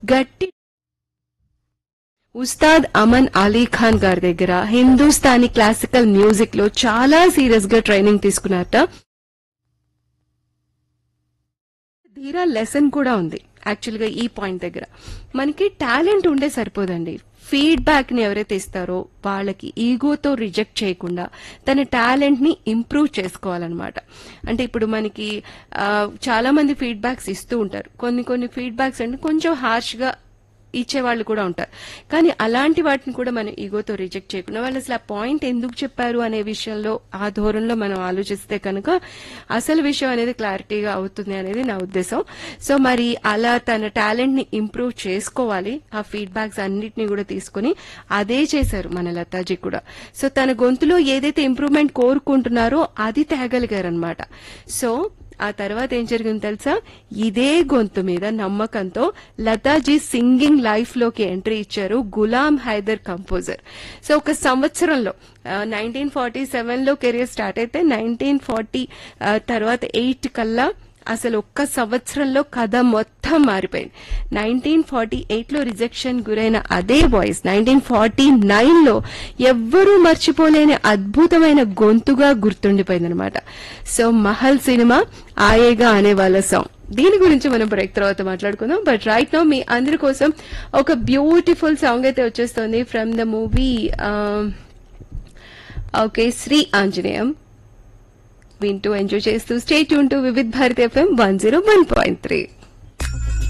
గట్టి ఉస్తాద్ అమన్ అలీ ఖాన్ గారి దగ్గర హిందుస్థానీ క్లాసికల్ మ్యూజిక్ లో చాలా సీరియస్ గా ట్రైనింగ్ తీసుకున్నారట ధీరా లెసన్ కూడా ఉంది యాక్చువల్ గా ఈ పాయింట్ దగ్గర మనకి టాలెంట్ ఉండే సరిపోదండి ఫీడ్బ్యాక్ ని ఎవరైతే ఇస్తారో వాళ్ళకి ఈగోతో రిజెక్ట్ చేయకుండా తన టాలెంట్ ని ఇంప్రూవ్ చేసుకోవాలన్నమాట అంటే ఇప్పుడు మనకి ఆ, చాలా మంది ఫీడ్బ్యాక్స్ ఇస్తూ ఉంటారు కొన్ని కొన్ని ఫీడ్బ్యాక్స్ అంటే కొంచెం హార్ష్ గా ఇచ్చే వాళ్ళు కూడా ఉంటారు కానీ అలాంటి వాటిని కూడా మనం ఈగోతో రిజెక్ట్ చేయకుండా వాళ్ళు అసలు ఆ పాయింట్ ఎందుకు చెప్పారు అనే విషయంలో ఆ ధోరణిలో మనం ఆలోచిస్తే కనుక అసలు విషయం అనేది క్లారిటీగా అవుతుంది అనేది నా ఉద్దేశం సో మరి అలా తన టాలెంట్ ని ఇంప్రూవ్ చేసుకోవాలి ఆ ఫీడ్బ్యాక్స్ అన్నిటిని కూడా తీసుకుని అదే చేశారు మన లతాజీ కూడా సో తన గొంతులో ఏదైతే ఇంప్రూవ్మెంట్ కోరుకుంటున్నారో అది తేగలిగారనమాట సో ఆ తర్వాత ఏం జరిగింది తెలుసా ఇదే గొంతు మీద నమ్మకంతో లతాజీ సింగింగ్ లైఫ్ లోకి ఎంట్రీ ఇచ్చారు గులాం హైదర్ కంపోజర్ సో ఒక సంవత్సరంలో నైన్టీన్ ఫార్టీ సెవెన్ లో కెరియర్ స్టార్ట్ అయితే నైన్టీన్ ఫార్టీ తర్వాత ఎయిట్ కల్లా అసలు ఒక్క సంవత్సరంలో కథ మొత్తం మారిపోయింది నైన్టీన్ ఫార్టీ ఎయిట్ లో రిజెక్షన్ గురైన అదే వాయిస్ నైన్టీన్ ఫార్టీ నైన్ లో ఎవ్వరూ మర్చిపోలేని అద్భుతమైన గొంతుగా గుర్తుండిపోయింది అనమాట సో మహల్ సినిమా ఆయేగా అనే వాళ్ళ సాంగ్ దీని గురించి మనం బ్రేక్ తర్వాత మాట్లాడుకుందాం బట్ రైట్ నో మీ అందరి కోసం ఒక బ్యూటిఫుల్ సాంగ్ అయితే వచ్చేస్తుంది from the movie okay Shri Anjaneyam వింటూ ఎంజాయ్ చేస్తూ స్టేట్ యూన్ to Vividh Bharati FM one zero one point three